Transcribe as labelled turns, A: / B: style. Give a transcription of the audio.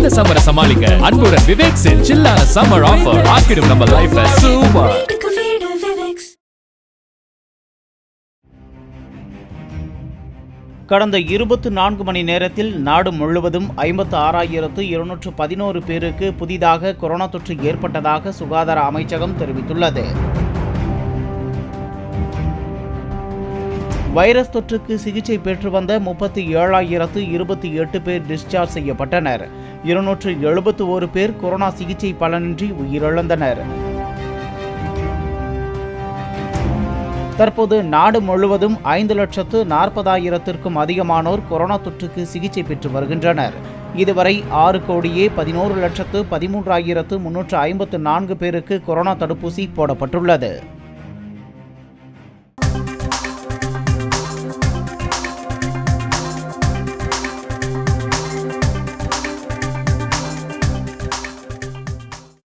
A: இந்த சம்மரை சமாளிக்க அன்புடன் விவேக் செல் சில்லான சம்மர் ஆஃபர் ஆக்கிடும் நம்ம லைஃப சூப்பர்
B: வீட்டுக்கு வீடு விவேக்ஸ்
C: கடந்த இருபத்து நான்கு மணி நேரத்தில் நாடு முழுவதும் ஐம்பத்து ஆறாயிரத்து இருநூற்று பதினோரு பேருக்கு புதிதாக கொரோனா தொற்று ஏற்பட்டதாக சுகாதார அமைச்சகம் தெரிவித்துள்ளது வைரஸ் தொற்றுக்கு சிகிச்சை பெற்று வந்த முப்பத்தி ஏழாயிரத்து இருபத்தி எட்டு பேர் டிஸ்சார்ஜ் செய்யப்பட்டனர் இருநூற்று எழுபத்து ஒரு பேர் கொரோனா சிகிச்சை பலனின்றி உயிரிழந்தனர் தற்போது நாடு முழுவதும் ஐந்து லட்சத்து நாற்பதாயிரத்திற்கும் அதிகமானோர் கொரோனா தொற்றுக்கு சிகிச்சை பெற்று வருகின்றனர் இதுவரை ஆறு கோடியே பதினோரு லட்சத்து பதிமூன்றாயிரத்து முன்னூற்று ஐம்பத்து நான்கு பேருக்கு கொரோனா தடுப்பூசி போடப்பட்டுள்ளது